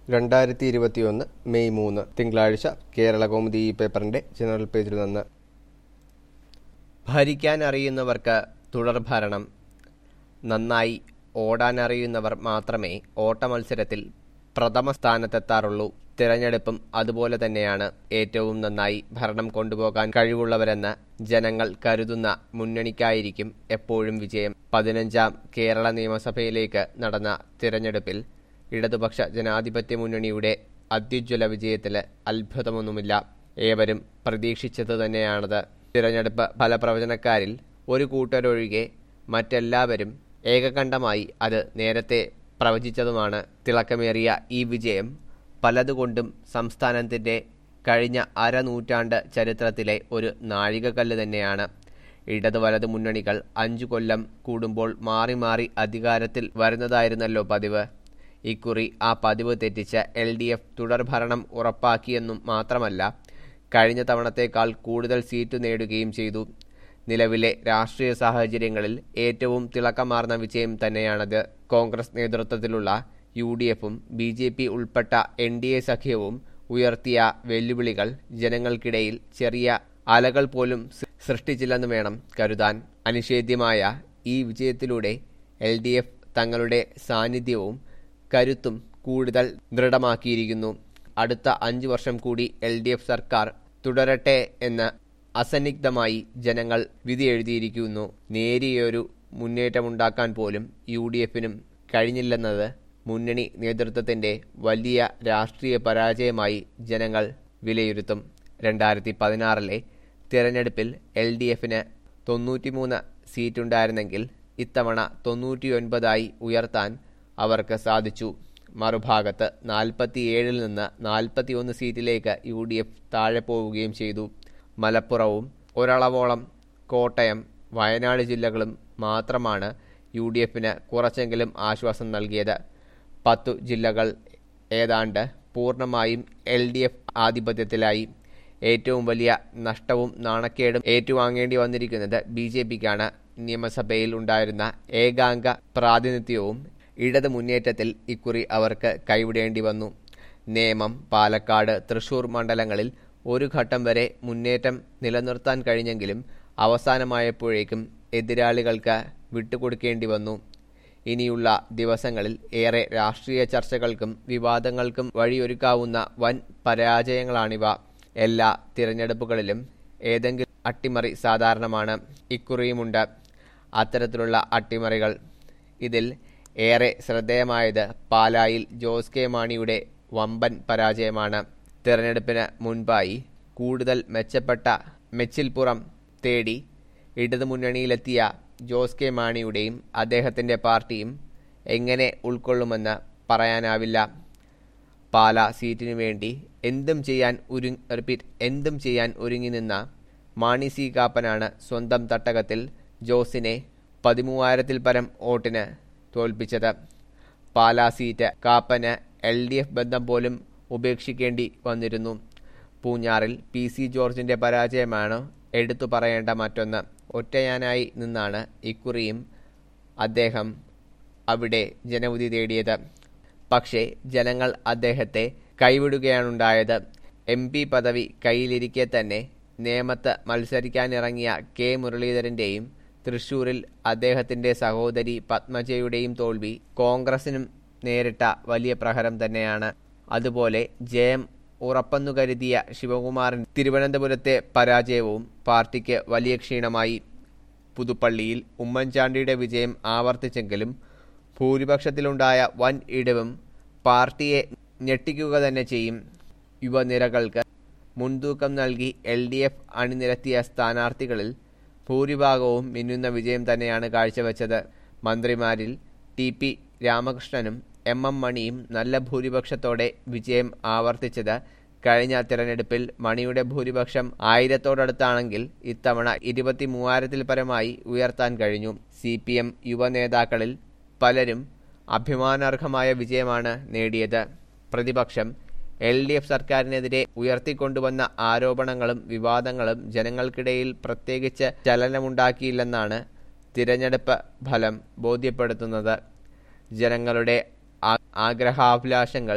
രണ്ടായിരത്തി ഇരുപത്തിയൊന്ന് മെയ് മൂന്ന് തിങ്കളാഴ്ച കേരള കൗമുദി ഈ പേപ്പറിന്റെ ജനറൽ പേജിൽ നിന്ന് ഭരിക്കാൻ അറിയുന്നവർക്ക് തുടർഭരണം നന്നായി ഓടാനറിയുന്നവർ മാത്രമേ ഓട്ടമത്സരത്തിൽ പ്രഥമ സ്ഥാനത്തെത്താറുള്ളൂ തിരഞ്ഞെടുപ്പും അതുപോലെ തന്നെയാണ് ഏറ്റവും നന്നായി ഭരണം കൊണ്ടുപോകാൻ കഴിവുള്ളവരെന്ന് ജനങ്ങൾ കരുതുന്ന മുന്നണിക്കായിരിക്കും എപ്പോഴും വിജയം പതിനഞ്ചാം കേരള നിയമസഭയിലേക്ക് നടന്ന തിരഞ്ഞെടുപ്പിൽ ഇടതുപക്ഷ ജനാധിപത്യ മുന്നണിയുടെ അത്യുജ്വല വിജയത്തില് അത്ഭുതമൊന്നുമില്ല ഏവരും പ്രതീക്ഷിച്ചത് തന്നെയാണത് തിരഞ്ഞെടുപ്പ് ഫലപ്രവചനക്കാരിൽ ഒരു കൂട്ടരൊഴികെ മറ്റെല്ലാവരും ഏകകണ്ഠമായി അത് നേരത്തെ പ്രവചിച്ചതുമാണ് തിളക്കമേറിയ ഈ വിജയം പലതുകൊണ്ടും സംസ്ഥാനത്തിന്റെ കഴിഞ്ഞ അരനൂറ്റാണ്ട് ചരിത്രത്തിലെ ഒരു നാഴികക്കല്ല് തന്നെയാണ് ഇടത് വലത് മുന്നണികൾ അഞ്ചു കൊല്ലം കൂടുമ്പോൾ മാറി മാറി അധികാരത്തിൽ വരുന്നതായിരുന്നല്ലോ പതിവ് ഇക്കുറി ആ പതിവ് തെറ്റിച്ച എൽ ഡി എഫ് തുടർഭരണം ഉറപ്പാക്കിയെന്നും മാത്രമല്ല കഴിഞ്ഞ തവണത്തേക്കാൾ കൂടുതൽ സീറ്റ് നേടുകയും ചെയ്തു നിലവിലെ രാഷ്ട്രീയ സാഹചര്യങ്ങളിൽ ഏറ്റവും തിളക്കമാർന്ന വിജയം തന്നെയാണത് കോൺഗ്രസ് നേതൃത്വത്തിലുള്ള യു ഡി എഫും ബി ജെ പി ഉൾപ്പെട്ട എൻ ഡി എ സഖ്യവും ഉയർത്തിയ വെല്ലുവിളികൾ ജനങ്ങൾക്കിടയിൽ ചെറിയ അലകൾ പോലും സൃഷ്ടിച്ചില്ലെന്ന് വേണം കരുതാൻ അനിഷേധ്യമായ ഈ വിജയത്തിലൂടെ എൽ ഡി എഫ് തങ്ങളുടെ സാന്നിധ്യവും കരുത്തും കൂടുതൽ ദൃഢമാക്കിയിരിക്കുന്നു അടുത്ത അഞ്ചു വർഷം കൂടി എൽ ഡി എഫ് സർക്കാർ തുടരട്ടെ എന്ന് അസന്നിഗ്ധമായി ജനങ്ങൾ വിധി എഴുതിയിരിക്കുന്നു നേരിയൊരു മുന്നേറ്റമുണ്ടാക്കാൻ പോലും യു ഡി എഫിനും കഴിഞ്ഞില്ലെന്നത് മുന്നണി നേതൃത്വത്തിന്റെ വലിയ രാഷ്ട്രീയ പരാജയമായി ജനങ്ങൾ വിലയിരുത്തും രണ്ടായിരത്തി പതിനാറിലെ തിരഞ്ഞെടുപ്പിൽ എൽ ഡി എഫിന് തൊണ്ണൂറ്റിമൂന്ന് സീറ്റുണ്ടായിരുന്നെങ്കിൽ ഇത്തവണ തൊണ്ണൂറ്റിയൊൻപതായി ഉയർത്താൻ അവർക്ക് സാധിച്ചു മറുഭാഗത്ത് നാൽപ്പത്തിയേഴിൽ നിന്ന് നാൽപ്പത്തിയൊന്ന് സീറ്റിലേക്ക് യു ഡി എഫ് താഴെ പോവുകയും ചെയ്തു മലപ്പുറവും ഒരളവോളം കോട്ടയം വയനാട് ജില്ലകളും മാത്രമാണ് യു ഡി എഫിന് കുറച്ചെങ്കിലും ആശ്വാസം നൽകിയത് പത്തു ജില്ലകൾ ഏതാണ്ട് പൂർണ്ണമായും എൽ ഡി എഫ് ആധിപത്യത്തിലായി ഏറ്റവും വലിയ നഷ്ടവും നാണക്കേടും ഏറ്റുവാങ്ങേണ്ടി വന്നിരിക്കുന്നത് ബി ജെ പിക്കാണ് നിയമസഭയിൽ ഉണ്ടായിരുന്ന ഏകാംഗ പ്രാതിനിധ്യവും ഇടത് മുന്നേറ്റത്തിൽ ഇക്കുറി അവർക്ക് കൈവിടേണ്ടി വന്നു നേമം പാലക്കാട് തൃശൂർ മണ്ഡലങ്ങളിൽ ഒരു ഘട്ടം വരെ മുന്നേറ്റം നിലനിർത്താൻ കഴിഞ്ഞെങ്കിലും അവസാനമായപ്പോഴേക്കും എതിരാളികൾക്ക് വിട്ടുകൊടുക്കേണ്ടി വന്നു ഇനിയുള്ള ദിവസങ്ങളിൽ ഏറെ രാഷ്ട്രീയ ചർച്ചകൾക്കും വിവാദങ്ങൾക്കും വഴിയൊരുക്കാവുന്ന വൻ പരാജയങ്ങളാണിവ എല്ലാ തിരഞ്ഞെടുപ്പുകളിലും ഏതെങ്കിലും അട്ടിമറി സാധാരണമാണ് ഇക്കുറിയുമുണ്ട് അത്തരത്തിലുള്ള അട്ടിമറികൾ ഇതിൽ ഏറെ ശ്രദ്ധേയമായത് പാലായിൽ ജോസ് കെ മാണിയുടെ വമ്പൻ പരാജയമാണ് തിരഞ്ഞെടുപ്പിന് മുൻപായി കൂടുതൽ മെച്ചപ്പെട്ട മെച്ചിൽപ്പുറം തേടി ഇടതുമുന്നണിയിലെത്തിയ ജോസ് കെ മാണിയുടെയും അദ്ദേഹത്തിന്റെ പാർട്ടിയും എങ്ങനെ ഉൾക്കൊള്ളുമെന്ന് പറയാനാവില്ല പാല സീറ്റിനു വേണ്ടി എന്തും ചെയ്യാൻ ഒരു റിപ്പീറ്റ് എന്തും ചെയ്യാൻ ഒരുങ്ങി നിന്ന മാണി സി കാപ്പനാണ് സ്വന്തം തട്ടകത്തിൽ ജോസിനെ പതിമൂവായിരത്തിൽ പരം വോട്ടിന് തോൽപ്പിച്ചത് പാലാ സീറ്റ് കാപ്പന് എൽ ഡി എഫ് ബന്ധം പോലും ഉപേക്ഷിക്കേണ്ടി വന്നിരുന്നു പൂഞ്ഞാറിൽ പി സി ജോർജിന്റെ പരാജയമാണ് എടുത്തു പറയേണ്ട മറ്റൊന്ന് ഒറ്റയാനായി നിന്നാണ് ഇക്കുറിയും അദ്ദേഹം അവിടെ ജനവിധി തേടിയത് പക്ഷേ ജനങ്ങൾ അദ്ദേഹത്തെ കൈവിടുകയാണുണ്ടായത് എം പി പദവി കയ്യിലിരിക്കെ തന്നെ നേമത്ത് മത്സരിക്കാനിറങ്ങിയ കെ മുരളീധരന്റെയും തൃശൂരിൽ അദ്ദേഹത്തിന്റെ സഹോദരി പത്മജയുടെയും തോൽവി കോൺഗ്രസിനും നേരിട്ട വലിയ പ്രഹരം തന്നെയാണ് അതുപോലെ ജയം ഉറപ്പെന്നു കരുതിയ ശിവകുമാരൻ തിരുവനന്തപുരത്തെ പരാജയവും പാർട്ടിക്ക് വലിയ ക്ഷീണമായി പുതുപ്പള്ളിയിൽ ഉമ്മൻചാണ്ടിയുടെ വിജയം ആവർത്തിച്ചെങ്കിലും ഭൂരിപക്ഷത്തിലുണ്ടായ വൻ ഇടിവും പാർട്ടിയെ ഞെട്ടിക്കുക തന്നെ ചെയ്യും യുവനിരകൾക്ക് മുൻതൂക്കം നൽകി എൽ ഡി എഫ് അണിനിരത്തിയ സ്ഥാനാർത്ഥികളിൽ ഭൂരിഭാഗവും മിന്നുന്ന വിജയം തന്നെയാണ് കാഴ്ചവെച്ചത് മന്ത്രിമാരിൽ ടി പി രാമകൃഷ്ണനും എം എം മണിയും നല്ല ഭൂരിപക്ഷത്തോടെ വിജയം ആവർത്തിച്ചത് കഴിഞ്ഞ തിരഞ്ഞെടുപ്പിൽ മണിയുടെ ഭൂരിപക്ഷം ആയിരത്തോടടുത്താണെങ്കിൽ ഇത്തവണ ഇരുപത്തി മൂവായിരത്തിൽ പരമായി ഉയർത്താൻ കഴിഞ്ഞു സി പി എം യുവനേതാക്കളിൽ പലരും അഭിമാനാർഹമായ വിജയമാണ് നേടിയത് പ്രതിപക്ഷം എൽ ഡി എഫ് സർക്കാരിനെതിരെ ഉയർത്തിക്കൊണ്ടുവന്ന ആരോപണങ്ങളും വിവാദങ്ങളും ജനങ്ങൾക്കിടയിൽ പ്രത്യേകിച്ച് ചലനമുണ്ടാക്കിയില്ലെന്നാണ് തിരഞ്ഞെടുപ്പ് ഫലം ബോധ്യപ്പെടുത്തുന്നത് ജനങ്ങളുടെ ആ- ആഗ്രഹാഭിലാഷങ്ങൾ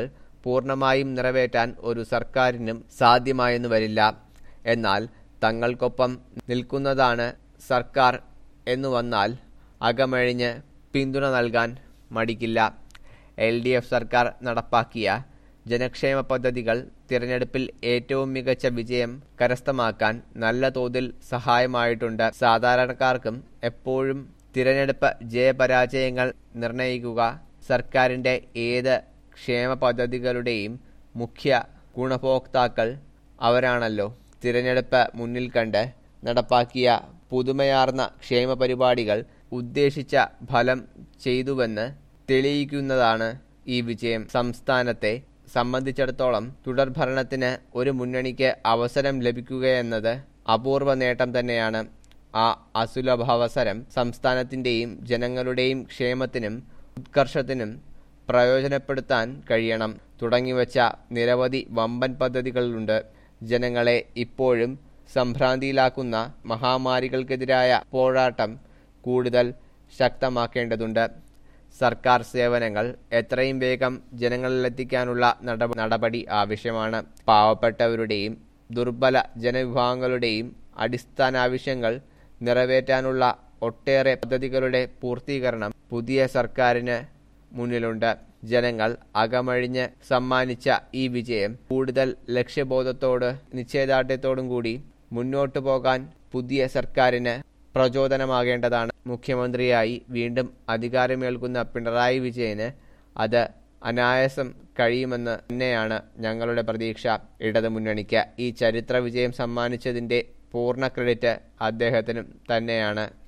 പൂർണ്ണമായും നിറവേറ്റാൻ ഒരു സർക്കാരിനും സാധ്യമായെന്നു വരില്ല എന്നാൽ തങ്ങൾക്കൊപ്പം നിൽക്കുന്നതാണ് സർക്കാർ എന്നു വന്നാൽ അകമഴിഞ്ഞ് പിന്തുണ നൽകാൻ മടിക്കില്ല എൽ ഡി എഫ് സർക്കാർ നടപ്പാക്കിയ ജനക്ഷേമ പദ്ധതികൾ തിരഞ്ഞെടുപ്പിൽ ഏറ്റവും മികച്ച വിജയം കരസ്ഥമാക്കാൻ നല്ല തോതിൽ സഹായമായിട്ടുണ്ട് സാധാരണക്കാർക്കും എപ്പോഴും തിരഞ്ഞെടുപ്പ് ജയപരാജയങ്ങൾ നിർണയിക്കുക സർക്കാരിൻ്റെ ഏത് ക്ഷേമ പദ്ധതികളുടെയും മുഖ്യ ഗുണഭോക്താക്കൾ അവരാണല്ലോ തിരഞ്ഞെടുപ്പ് മുന്നിൽ കണ്ട് നടപ്പാക്കിയ പുതുമയാർന്ന ക്ഷേമ പരിപാടികൾ ഉദ്ദേശിച്ച ഫലം ചെയ്തുവെന്ന് തെളിയിക്കുന്നതാണ് ഈ വിജയം സംസ്ഥാനത്തെ സംബന്ധിച്ചിടത്തോളം തുടർഭരണത്തിന് ഒരു മുന്നണിക്ക് അവസരം ലഭിക്കുകയെന്നത് അപൂർവ നേട്ടം തന്നെയാണ് ആ അസുലഭാവസരം സംസ്ഥാനത്തിൻ്റെയും ജനങ്ങളുടെയും ക്ഷേമത്തിനും ഉത്കർഷത്തിനും പ്രയോജനപ്പെടുത്താൻ കഴിയണം തുടങ്ങിവെച്ച നിരവധി വമ്പൻ പദ്ധതികളുണ്ട് ജനങ്ങളെ ഇപ്പോഴും സംഭ്രാന്തിയിലാക്കുന്ന മഹാമാരികൾക്കെതിരായ പോരാട്ടം കൂടുതൽ ശക്തമാക്കേണ്ടതുണ്ട് സർക്കാർ സേവനങ്ങൾ എത്രയും വേഗം ജനങ്ങളിലെത്തിക്കാനുള്ള നടപ നടപടി ആവശ്യമാണ് പാവപ്പെട്ടവരുടെയും ദുർബല ജനവിഭാഗങ്ങളുടെയും അടിസ്ഥാന ആവശ്യങ്ങൾ നിറവേറ്റാനുള്ള ഒട്ടേറെ പദ്ധതികളുടെ പൂർത്തീകരണം പുതിയ സർക്കാരിന് മുന്നിലുണ്ട് ജനങ്ങൾ അകമഴിഞ്ഞ് സമ്മാനിച്ച ഈ വിജയം കൂടുതൽ ലക്ഷ്യബോധത്തോട് നിശ്ചയദാർഢ്യത്തോടും കൂടി മുന്നോട്ടു പോകാൻ പുതിയ സർക്കാരിന് പ്രചോദനമാകേണ്ടതാണ് മുഖ്യമന്ത്രിയായി വീണ്ടും അധികാരമേൽക്കുന്ന പിണറായി വിജയന് അത് അനായാസം കഴിയുമെന്ന് തന്നെയാണ് ഞങ്ങളുടെ പ്രതീക്ഷ ഇടതുമുന്നണിക്ക് ഈ ചരിത്ര വിജയം സമ്മാനിച്ചതിന്റെ പൂർണ്ണ ക്രെഡിറ്റ് അദ്ദേഹത്തിനും തന്നെയാണ്